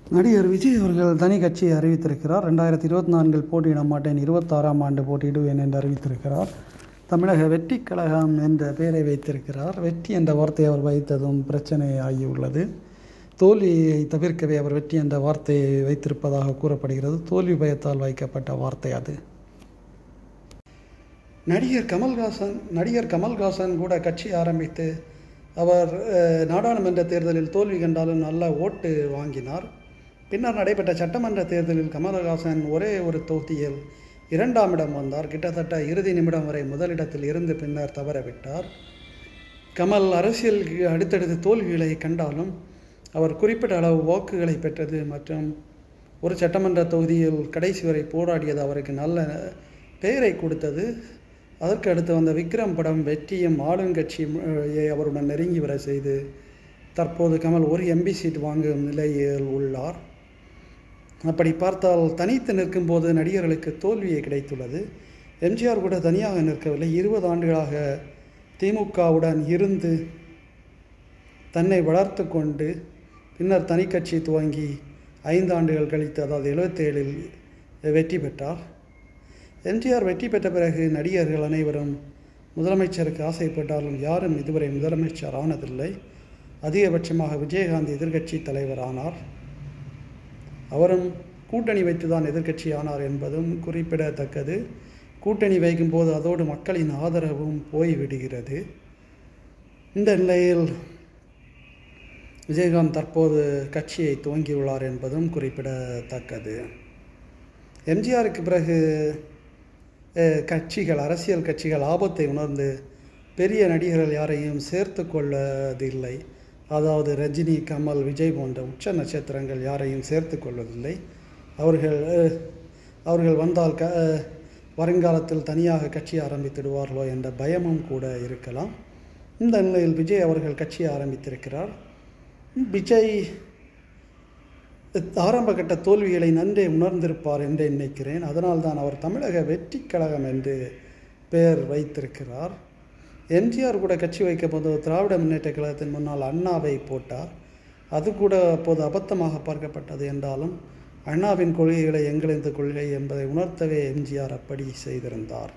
நடிகர் விஜய் அவர்கள் தனி கட்சியை அறிவித்திருக்கிறார் ரெண்டாயிரத்தி இருபத்தி நான்கில் போட்டியிட மாட்டேன் இருபத்தாறாம் ஆண்டு போட்டியிடுவேன் என்று அறிவித்திருக்கிறார் தமிழக வெற்றி கழகம் என்ற பெயரை வைத்திருக்கிறார் வெற்றி என்ற வார்த்தையை அவர் வைத்ததும் பிரச்சனை ஆகியுள்ளது தோல்வியை தவிர்க்கவே அவர் வெற்றி என்ற வார்த்தையை வைத்திருப்பதாக கூறப்படுகிறது தோல்வி பயத்தால் வைக்கப்பட்ட வார்த்தை அது நடிகர் கமல்ஹாசன் நடிகர் கமல்ஹாசன் கூட கட்சி ஆரம்பித்து அவர் அஹ், நாடாளுமன்ற தேர்தலில் தோல்வி கண்டாலும் நல்ல ஓட்டு வாங்கினார் பின்னர் நடைபெற்ற சட்டமன்ற தேர்தலில் கமல்ஹாசன் ஒரே ஒரு தொகுதியில் இரண்டாம் இடம் வந்தார் கிட்டத்தட்ட இறுதி நிமிடம் வரை முதலிடத்தில் இருந்து பின்னர் தவறவிட்டார் கமல் அரசியல் அடுத்தடுத்து தோல்விகளை கண்டாலும் அவர் குறிப்பிட்ட அளவு வாக்குகளை பெற்றது மற்றும் ஒரு சட்டமன்ற தொகுதியில் கடைசி வரை போராடியது அவருக்கு நல்ல பெயரை கொடுத்தது அதற்கு அடுத்து வந்த விக்ரம் படம் வெற்றியும் ஆளுங்கட்சியை அவருடன் நெருங்கி வர செய்து தற்போது கமல் ஒரு எம்பி சீட் வாங்கும் நிலையில் உள்ளார் அப்படி பார்த்தால் தனித்து நிற்கும்போது நடிகர்களுக்கு தோல்வியே கிடைத்துள்ளது எம்ஜிஆர் கூட தனியாக நிற்கவில்லை இருபது ஆண்டுகளாக திமுகவுடன் இருந்து தன்னை வளர்த்து கொண்டு பின்னர் தனி கட்சி துவங்கி ஐந்து ஆண்டுகள் கழித்து அதாவது எழுபத்தேழில் வெற்றி பெற்றார் எம்ஜிஆர் வெற்றி பெற்ற பிறகு நடிகர்கள் அனைவரும் முதலமைச்சருக்கு ஆசைப்பட்டாலும் யாரும் இதுவரை முதலமைச்சர் ஆனதில்லை அதிகபட்சமாக விஜயகாந்த் எதிர்க்கட்சி தலைவர் ஆனார் அவரும் கூட்டணி வைத்துதான் எதிர்க்கட்சி ஆனார் என்பதும் குறிப்பிடத்தக்கது கூட்டணி வைக்கும்போது அதோடு மக்களின் ஆதரவும் போய்விடுகிறது இந்த நிலையில் விஜயகாந்த் தற்போது கட்சியை துவங்கியுள்ளார் என்பதும் குறிப்பிடத்தக்கது எம்ஜிஆருக்கு பிறகு அஹ், கட்சிகள் அரசியல் கட்சிகள் ஆபத்தை உணர்ந்து பெரிய நடிகர்கள் யாரையும் சேர்த்து கொள்ளதில்லை அதாவது ரஜினி கமல் விஜய் போன்ற உச்ச நட்சத்திரங்கள் யாரையும் சேர்த்து கொள்வதில்லை அவர்கள் அஹ், அவர்கள் வந்தால் க அஹ், வருங்காலத்தில் தனியாக கட்சி ஆரம்பித்திடுவார்களோ என்ற பயமும் கூட இருக்கலாம் இந்த நிலையில் விஜய் அவர்கள் கட்சியை ஆரம்பித்திருக்கிறார் விஜய் ஆரம்ப கட்ட தோல்விகளை நன்றே உணர்ந்திருப்பார் என்று நினைக்கிறேன் அதனால்தான் அவர் தமிழக வெற்றி கழகம் என்று பெயர் வைத்திருக்கிறார் எம்ஜிஆர் கூட கட்சி வைக்க போது திராவிட முன்னேற்ற கழகத்தின் முன்னால் அண்ணாவை போட்டார் அது கூட அப்போது அபத்தமாக பார்க்கப்பட்டது என்றாலும் அண்ணாவின் கொள்கைகளை எங்களது கொள்கை என்பதை உணர்த்தவே எம்ஜிஆர் அப்படி செய்திருந்தார்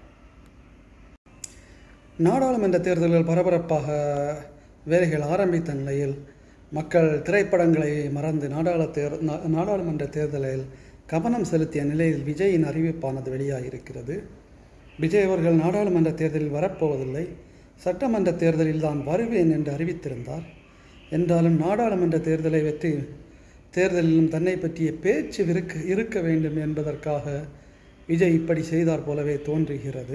நாடாளுமன்ற தேர்தல்கள் பரபரப்பாக வேலைகள் ஆரம்பித்த நிலையில் மக்கள் திரைப்படங்களை மறந்து நாடாள தேர் நா- நாடாளுமன்ற தேர்தலில் கவனம் செலுத்திய நிலையில் விஜயின் அறிவிப்பானது வெளியாகியிருக்கிறது விஜய் அவர்கள் நாடாளுமன்ற தேர்தலில் வரப்போவதில்லை சட்டமன்ற தேர்தலில் தான் வருவேன் என்று அறிவித்திருந்தார் என்றாலும் நாடாளுமன்ற தேர்தலை வெற்றி தேர்தலிலும் தன்னை பற்றிய பேச்சு இருக்க இருக்க வேண்டும் என்பதற்காக விஜய் இப்படி செய்தார் போலவே தோன்றுகிறது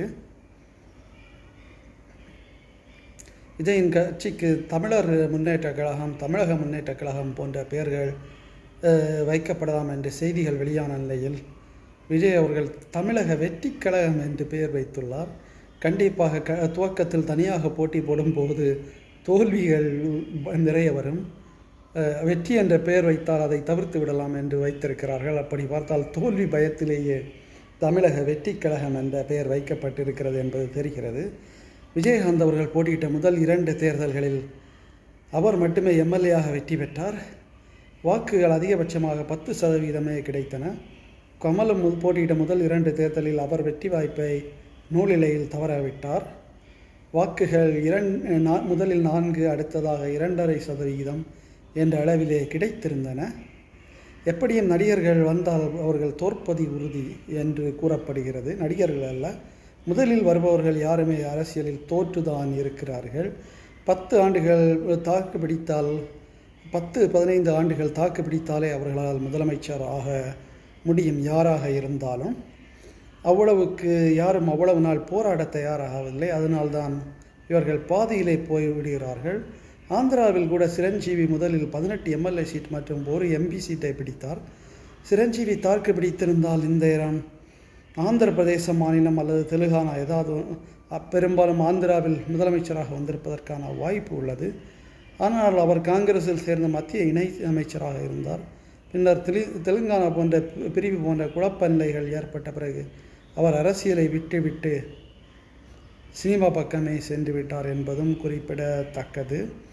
விஜயின் கட்சிக்கு தமிழர் முன்னேற்ற கழகம் தமிழக முன்னேற்ற கழகம் போன்ற பெயர்கள் அஹ், வைக்கப்படலாம் என்ற செய்திகள் வெளியான நிலையில் விஜய் அவர்கள் தமிழக வெற்றி கழகம் என்று பெயர் வைத்துள்ளார் கண்டிப்பாக க துவக்கத்தில் தனியாக போட்டி போடும்போது தோல்விகள் நிறைய வரும் அஹ், வெற்றி என்ற பெயர் வைத்தால் அதை தவிர்த்து விடலாம் என்று வைத்திருக்கிறார்கள் அப்படி பார்த்தால் தோல்வி பயத்திலேயே தமிழக வெற்றி கழகம் என்ற பெயர் வைக்கப்பட்டிருக்கிறது என்பது தெரிகிறது விஜயகாந்த் அவர்கள் போட்டியிட்ட முதல் இரண்டு தேர்தல்களில் அவர் மட்டுமே எம்எல்ஏயாக வெற்றி பெற்றார் வாக்குகள் அதிகபட்சமாக பத்து சதவீதமே கிடைத்தன கமலும் மு- போட்டியிட்ட முதல் இரண்டு தேர்தலில் அவர் வெற்றி வாய்ப்பை நூலிலையில் தவறவிட்டார் வாக்குகள் இரண் நா- முதலில் நான்கு அடுத்ததாக இரண்டரை சதவிகிதம் என்ற அளவிலே கிடைத்திருந்தன எப்படியும் நடிகர்கள் வந்தால் அவர்கள் தோற்பது உறுதி என்று கூறப்படுகிறது நடிகர்கள் அல்ல முதலில் வருபவர்கள் யாருமே அரசியலில் தோற்றுதான் இருக்கிறார்கள் பத்து ஆண்டுகள் தாக்கு பிடித்தால் பத்து பதினைந்து ஆண்டுகள் தாக்கு பிடித்தாலே அவர்களால் முதலமைச்சர் ஆக முடியும் யாராக இருந்தாலும் அவ்வளவுக்கு யாரும் அவ்வளவு நாள் போராட தயாராகவில்லை அதனால்தான் இவர்கள் பாதியிலே போய் விடுகிறார்கள் ஆந்திராவில் கூட சிரஞ்சீவி முதலில் பதினெட்டு எம்எல்ஏ சீட் மற்றும் ஒரு எம்பி சீட்டை பிடித்தார் சிரஞ்சீவி தாக்கு பிடித்திருந்தால் இந்த இடம் ஆந்திர பிரதேச மாநிலம் அல்லது தெலுங்கானா ஏதாவது அ- பெரும்பாலும் ஆந்திராவில் முதலமைச்சராக வந்திருப்பதற்கான வாய்ப்பு உள்ளது ஆனால் அவர் காங்கிரஸில் சேர்ந்த மத்திய இணை அமைச்சராக இருந்தார் பின்னர் தெலி தெலுங்கானா போன்ற பி- பிரிவு போன்ற குழப்ப நிலைகள் ஏற்பட்ட பிறகு அவர் அரசியலை விட்டுவிட்டு சினிமா பக்கமே சென்று விட்டார் என்பதும் குறிப்பிடத்தக்கது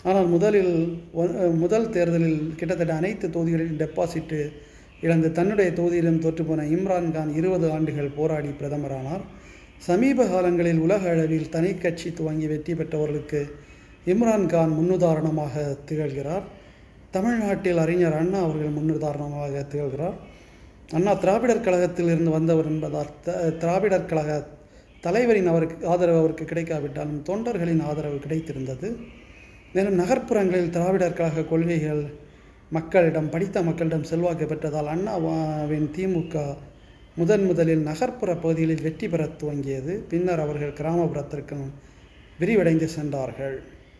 ஆனால் முதலில் ஒ- முதல் தேர்தலில் கிட்டத்தட்ட அனைத்து தொகுதிகளிலும் டெபாசிட்டு இழந்து தன்னுடைய தொகுதியிலும் தோற்றுப்போன இம்ரான்கான் இருபது ஆண்டுகள் போராடி பிரதமரானார் சமீப காலங்களில் உலக அளவில் தனி கட்சி துவங்கி வெற்றி பெற்றவர்களுக்கு இம்ரான்கான் முன்னுதாரணமாக திகழ்கிறார் தமிழ்நாட்டில் அறிஞர் அண்ணா அவர்கள் முன்னுதாரணமாக திகழ்கிறார் அண்ணா திராவிடர் கழகத்தில் இருந்து வந்தவர் என்பதால் த- திராவிடர் கழக தலைவரின் அவருக்கு ஆதரவு அவருக்கு கிடைக்காவிட்டாலும் தொண்டர்களின் ஆதரவு கிடைத்திருந்தது மேலும் நகர்ப்புறங்களில் திராவிடர் கழக கொள்கைகள் மக்களிடம் படித்த மக்களிடம் செல்வாக்கு பெற்றதால் அண்ணாவின் திமுக முதன் முதலில் நகர்ப்புற பகுதிகளில் வெற்றி பெறத் துவங்கியது பின்னர் அவர்கள் கிராமப்புறத்திற்கும் விரிவடைந்து சென்றார்கள்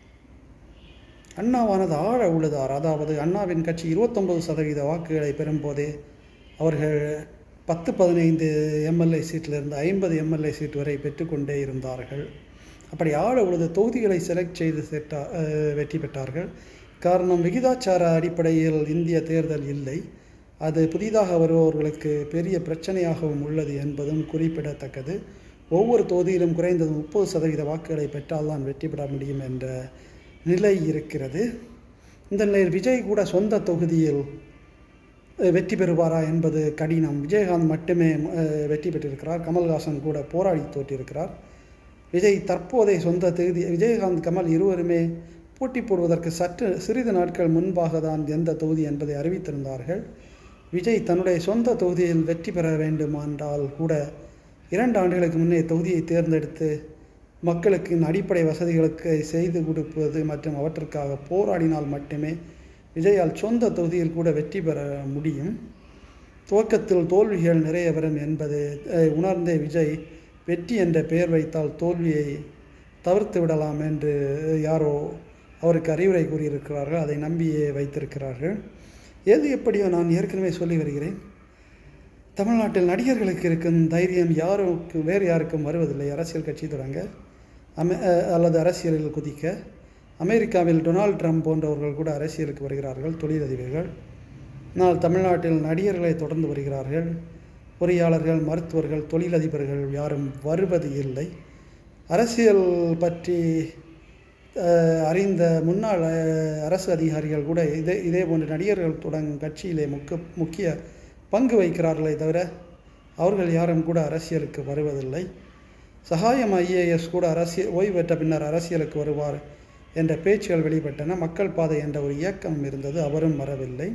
அண்ணாவானது ஆழ உழுதார் அதாவது அண்ணாவின் கட்சி இருபத்தொன்பது சதவீத வாக்குகளை பெறும்போதே அவர்கள் பத்து பதினைந்து எம்எல்ஏ சீட்டிலிருந்து ஐம்பது எம்எல்ஏ சீட் வரை பெற்றுக்கொண்டே இருந்தார்கள் அப்படி ஆழ உழுது தொகுதிகளை செலக்ட் செய்து செட்டா அஹ், வெற்றி பெற்றார்கள் காரணம் விகிதாச்சார அடிப்படையில் இந்திய தேர்தல் இல்லை அது புதிதாக வருபவர்களுக்கு பெரிய பிரச்சனையாகவும் உள்ளது என்பதும் குறிப்பிடத்தக்கது ஒவ்வொரு தொகுதியிலும் குறைந்தது முப்பது சதவீத வாக்குகளை பெற்றால்தான் வெற்றி பெற முடியும் என்ற நிலை இருக்கிறது இந்த நிலையில் விஜய் கூட சொந்த தொகுதியில் அஹ், வெற்றி பெறுவாரா என்பது கடினம் விஜயகாந்த் மட்டுமே அஹ், வெற்றி பெற்றிருக்கிறார் கமல்ஹாசன் கூட போராடி தோற்றிருக்கிறார் விஜய் தற்போதைய சொந்த தொகுதி விஜயகாந்த் கமல் இருவருமே போட்டி போடுவதற்கு சற்று சிறிது நாட்கள் முன்பாக தான் எந்த தொகுதி என்பதை அறிவித்திருந்தார்கள் விஜய் தன்னுடைய சொந்த தொகுதியில் வெற்றி பெற வேண்டுமென்றால் கூட இரண்டு ஆண்டுகளுக்கு முன்னே தொகுதியை தேர்ந்தெடுத்து மக்களுக்கு அடிப்படை வசதிகளுக்கு செய்து கொடுப்பது மற்றும் அவற்றுக்காக போராடினால் மட்டுமே விஜயால் சொந்த தொகுதியில் கூட வெற்றி பெற முடியும் துவக்கத்தில் தோல்விகள் நிறைய வரும் என்பது அஹ், உணர்ந்தே விஜய் வெற்றி என்ற பெயர் வைத்தால் தோல்வியை தவிர்த்து விடலாம் என்று யாரோ அவருக்கு அறிவுரை கூறியிருக்கிறார்கள் அதை நம்பியே வைத்திருக்கிறார்கள் எது எப்படியோ நான் ஏற்கனவே சொல்லி வருகிறேன் தமிழ்நாட்டில் நடிகர்களுக்கு இருக்கும் தைரியம் யாருக்கு வேறு யாருக்கும் வருவதில்லை அரசியல் கட்சி தொடங்க அமெ அஹ், அல்லது அரசியலில் குதிக்க அமெரிக்காவில் டொனால்ட் ட்ரம்ப் போன்றவர்கள் கூட அரசியலுக்கு வருகிறார்கள் தொழிலதிபர்கள் ஆனால் தமிழ்நாட்டில் நடிகர்களை தொடர்ந்து வருகிறார்கள் பொறியாளர்கள் மருத்துவர்கள் தொழிலதிபர்கள் யாரும் வருவது இல்லை அரசியல் பற்றி அஹ், அறிந்த முன்னாள் அஹ், அரசு அதிகாரிகள் கூட இதே இதே போன்ற நடிகர்கள் தொடங்கும் கட்சியிலே முக்க முக்கிய பங்கு வகிக்கிறார்களே தவிர அவர்கள் யாரும் கூட அரசியலுக்கு வருவதில்லை சகாயம் ஐஏஎஸ் கூட அரசியல் ஓய்வு பெற்ற பின்னர் அரசியலுக்கு வருவார் என்ற பேச்சுகள் வெளிப்பட்டன மக்கள் பாதை என்ற ஒரு இயக்கம் இருந்தது அவரும் வரவில்லை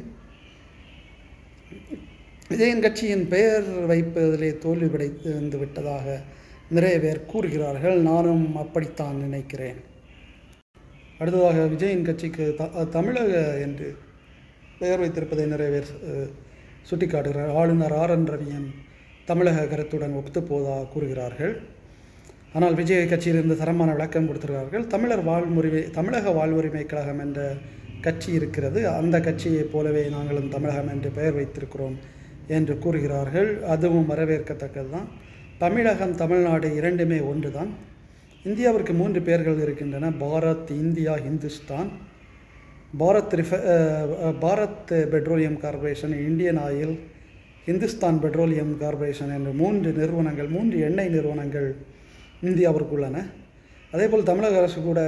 விஜயன் கட்சியின் பெயர் வைப்பதிலே தோல்வி படைந்து விட்டதாக நிறைய பேர் கூறுகிறார்கள் நானும் அப்படித்தான் நினைக்கிறேன் அடுத்ததாக விஜயின் கட்சிக்கு த தமிழக என்று பெயர் வைத்திருப்பதை நிறைய பேர் அஹ், சுட்டிக்காட்டுகிறார் ஆளுநர் ஆர் என் ரவியின் தமிழக கருத்துடன் ஒத்துப்போவதாக கூறுகிறார்கள் ஆனால் விஜய் கட்சியிலிருந்து தரமான விளக்கம் கொடுத்திருக்கிறார்கள் தமிழர் வாழ்முறிமை தமிழக வாழ்வுரிமை கழகம் என்ற கட்சி இருக்கிறது அந்த கட்சியைப் போலவே நாங்களும் தமிழகம் என்று பெயர் வைத்திருக்கிறோம் என்று கூறுகிறார்கள் அதுவும் வரவேற்கத்தக்கது தான் தமிழகம் தமிழ்நாடு இரண்டுமே ஒன்றுதான் இந்தியாவிற்கு மூன்று பெயர்கள் இருக்கின்றன பாரத் இந்தியா இந்துஸ்தான் பாரத் ரிஃப அஹ், அஹ், Bharat Petroleum Corporation Indian Oil Hindustan Petroleum Corporation என்ற மூன்று நிறுவனங்கள் மூன்று எண்ணெய் நிறுவனங்கள் இந்தியாவிற்கு உள்ளன அதேபோல் தமிழக அரசு கூட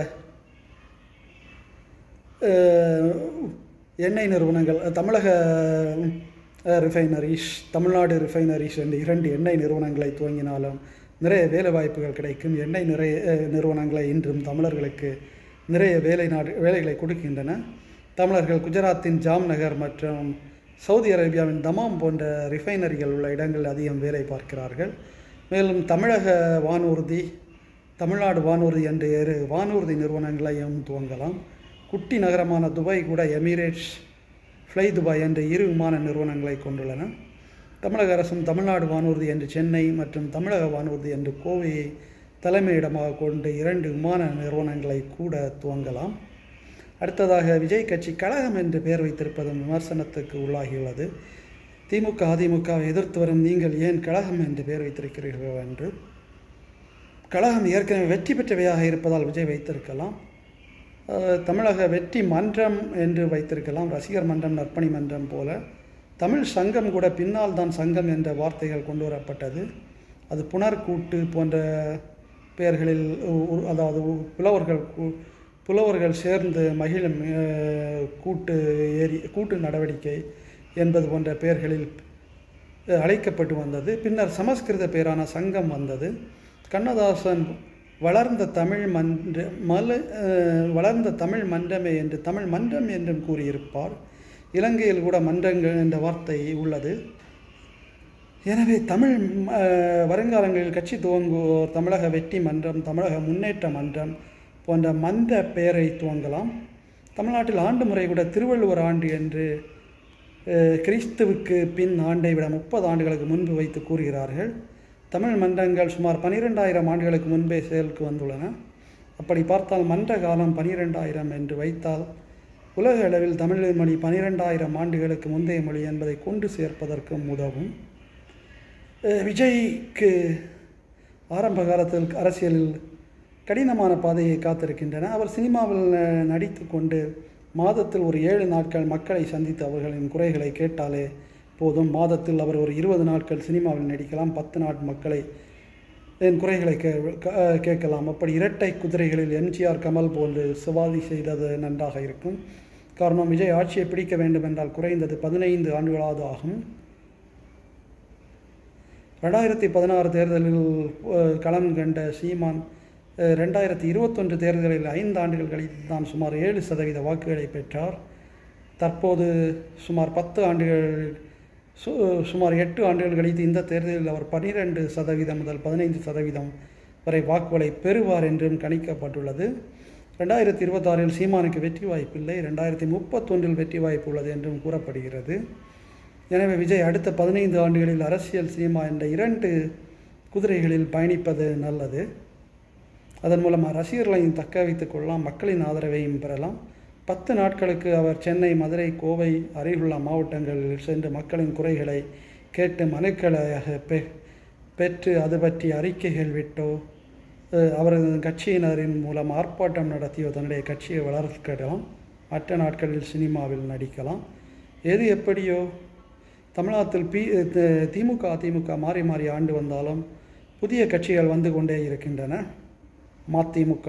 அஹ், எண்ணெய் நிறுவனங்கள் அஹ், தமிழக ரிஃபைனரிஸ் தமிழ்நாடு ரிஃபைனரிஸ் என்ற இரண்டு எண்ணெய் நிறுவனங்களை துவங்கினாலும் நிறைய வேலை வாய்ப்புகள் கிடைக்கும் எண்ணெய் நிறைய அஹ், நிறுவனங்களை இன்றும் தமிழர்களுக்கு நிறைய வேலை நாடு வேலைகளை கொடுக்கின்றன தமிழர்கள் குஜராத்தின் ஜாம்நகர் மற்றும் சவுதி அரேபியாவின் தமாம் போன்ற ரிஃபைனரிகள் உள்ள இடங்களில் அதிகம் வேலை பார்க்கிறார்கள் மேலும் தமிழக வானூர்தி தமிழ்நாடு வானூர்தி என்ற இரு வானூர்தி நிறுவனங்களையும் துவங்கலாம் குட்டி நகரமான துபாய் கூட எமிரேட்ஸ் ஃப்ளை துபாய் என்ற இரு விமான நிறுவனங்களை கொண்டுள்ளன தமிழக அரசும் தமிழ்நாடு வானூர்தி என்று சென்னை மற்றும் தமிழக வானூர்தி என்று கோவையை தலைமையிடமாக கொண்டு இரண்டு விமான நிறுவனங்களை கூட துவங்கலாம் அடுத்ததாக விஜய் கட்சி கழகம் என்று பெயர் வைத்திருப்பதும் விமர்சனத்துக்கு உள்ளாகியுள்ளது திமுக அதிமுகவை எதிர்த்து வரும் நீங்கள் ஏன் கழகம் என்று பெயர் வைத்திருக்கிறீர்கள் என்று கழகம் ஏற்கனவே வெற்றி பெற்றவையாக இருப்பதால் விஜய் வைத்திருக்கலாம் அஹ், தமிழக வெற்றி மன்றம் என்று வைத்திருக்கலாம் ரசிகர் மன்றம் நற்பணி மன்றம் போல தமிழ் சங்கம் கூட பின்னால் தான் சங்கம் என்ற வார்த்தைகள் கொண்டு வரப்பட்டது அது புனர்கூட்டு போன்ற பெயர்களில் உ- உ- அதாவது உ- புலவர்கள் கூ- புலவர்கள் சேர்ந்து மகிழும் அஹ், கூட்டு ஏரி கூட்டு நடவடிக்கை என்பது போன்ற பெயர்களில் அஹ், அழைக்கப்பட்டு வந்தது பின்னர் சமஸ்கிருத பேரான சங்கம் வந்தது கண்ணதாசன் வளர்ந்த தமிழ் மன்ற மல அஹ், வளர்ந்த தமிழ் மன்றமே என்று தமிழ் மன்றம் என்றும் கூறியிருப்பார் இலங்கையில் கூட மன்றங்கள் என்ற வார்த்தை உள்ளது எனவே தமிழ் அஹ், வருங்காலங்களில் கட்சி துவங்குவோர் தமிழக வெற்றி மன்றம் தமிழக முன்னேற்ற மன்றம் போன்ற மன்ற பெயரை துவங்கலாம் தமிழ்நாட்டில் ஆண்டு முறை கூட திருவள்ளுவர் ஆண்டு என்று அஹ், கிறிஸ்துவுக்கு பின் ஆண்டை விட முப்பது ஆண்டுகளுக்கு முன்பு வைத்து கூறுகிறார்கள் தமிழ் மன்றங்கள் சுமார் பனிரெண்டாயிரம் ஆண்டுகளுக்கு முன்பே செயலுக்கு வந்துள்ளன அப்படி பார்த்தால் மன்ற காலம் பனிரெண்டாயிரம் என்று வைத்தால் உலக அளவில் தமிழ் மொழி பனிரெண்டாயிரம் ஆண்டுகளுக்கு முந்தைய மொழி என்பதை கொண்டு சேர்ப்பதற்கும் உதவும் அஹ் விஜய்க்கு ஆரம்ப காலத்தில் அரசியலில் கடினமான பாதையை காத்திருக்கின்றன அவர் சினிமாவில் அஹ், நடித்து கொண்டு மாதத்தில் ஒரு ஏழு நாட்கள் மக்களை சந்தித்து அவர்களின் குறைகளை கேட்டாலே போதும் மாதத்தில் அவர் ஒரு இருபது நாட்கள் சினிமாவில் நடிக்கலாம் பத்து நாட் மக்களை என் குறைகளை கே க- அஹ், கேட்கலாம் அப்படி இரட்டை குதிரைகளில் எம்ஜிஆர் கமல் போன்று சிவாதி செய்தது நன்றாக இருக்கும் காரணம் விஜய் ஆட்சியை பிடிக்க வேண்டும் என்றால் குறைந்தது பதினைந்து ஆண்டுகளாவது ஆகும் ரெண்டாயிரத்தி பதினாறு தேர்தலில் அஹ், களம் கண்ட சீமான் அஹ், ரெண்டாயிரத்தி இருபத்தொன்று தேர்தலில் ஐந்து ஆண்டுகள் கழித்து தான் சுமார் ஏழு சதவீத வாக்குகளை பெற்றார் தற்போது சுமார் பத்து ஆண்டுகள் சு சுமார் எட்டு ஆண்டுகள் கழித்து இந்த தேர்தலில் அவர் பன்னிரெண்டு சதவீதம் முதல் பதினைந்து சதவீதம் வரை வாக்குகளை பெறுவார் என்றும் கணிக்கப்பட்டுள்ளது ரெண்டாயிரத்தி இருபத்தாறில் சீமானுக்கு வெற்றி வாய்ப்பில்லை ரெண்டாயிரத்தி முப்பத்தொன்றில் வெற்றி வாய்ப்பு உள்ளது என்றும் கூறப்படுகிறது எனவே விஜய் அடுத்த பதினைந்து ஆண்டுகளில் அரசியல் சினிமா என்ற இரண்டு குதிரைகளில் பயணிப்பது நல்லது அதன் மூலம் ரசிகர்களையும் தக்க வைத்துக் கொள்ளலாம் மக்களின் ஆதரவையும் பெறலாம் பத்து நாட்களுக்கு அவர் சென்னை மதுரை கோவை அருகிலுள்ள மாவட்டங்களில் சென்று மக்களின் குறைகளை கேட்டு மனுக்களாக பெ பெற்று அது பற்றி அறிக்கைகள் விட்டோ அஹ், அவரது கட்சியினரின் மூலம் ஆர்ப்பாட்டம் நடத்தியோ தன்னுடைய கட்சியை வளர்க்கலாம் மற்ற நாட்களில் சினிமாவில் நடிக்கலாம் எது எப்படியோ தமிழ்நாட்டில் பி த- திமுக அதிமுக மாறி மாறி ஆண்டு வந்தாலும் புதிய கட்சிகள் வந்து கொண்டே இருக்கின்றன மதிமுக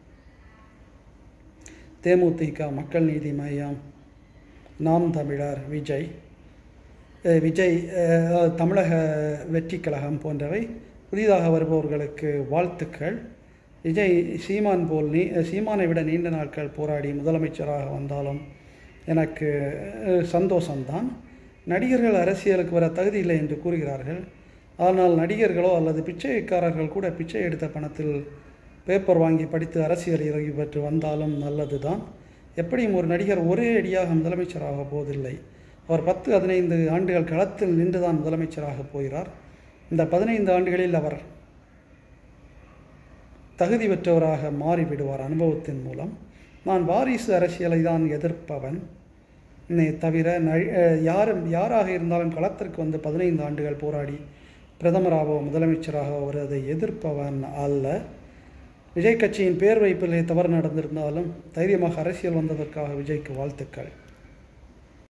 தேமுதிக மக்கள் நீதி மையம் நாம் தமிழர் விஜய் அஹ் விஜய் அஹ், தமிழக வெற்றி கழகம் போன்றவை புதிதாக வருபவர்களுக்கு வாழ்த்துக்கள் விஜய் சீமான் போல் நீ சீமானை விட நீண்ட நாட்கள் போராடி முதலமைச்சராக வந்தாலும் எனக்கு அஹ், சந்தோஷம்தான் நடிகர்கள் அரசியலுக்கு வர தகுதி இல்லை என்று கூறுகிறார்கள் ஆனால் நடிகர்களோ அல்லது பிச்சைக்காரர்கள் கூட பிச்சை எடுத்த பணத்தில் பேப்பர் வாங்கி படித்து அரசியல் இறங்கி பெற்று வந்தாலும் நல்லது தான் எப்படியும் ஒரு நடிகர் ஒரே அடியாக முதலமைச்சராக போவதில்லை அவர் பத்து பதினைந்து ஆண்டுகள் களத்தில் நின்றுதான் முதலமைச்சராக போகிறார் இந்த பதினைந்து ஆண்டுகளில் அவர் தகுதி பெற்றவராக மாறிவிடுவார் அனுபவத்தின் மூலம் நான் வாரிசு அரசியலை தான் எதிர்ப்பவன் நே தவிர நழி- அஹ் யாரும் யாராக இருந்தாலும் களத்திற்கு வந்து பதினைந்து ஆண்டுகள் போராடி பிரதமராகவோ முதலமைச்சராகவோ வருவதை எதிர்ப்பவன் அல்ல விஜய் கட்சியின் பேர் வைப்பிலே தவறு நடந்திருந்தாலும் தைரியமாக அரசியல் வந்ததற்காக விஜய்க்கு வாழ்த்துக்கள்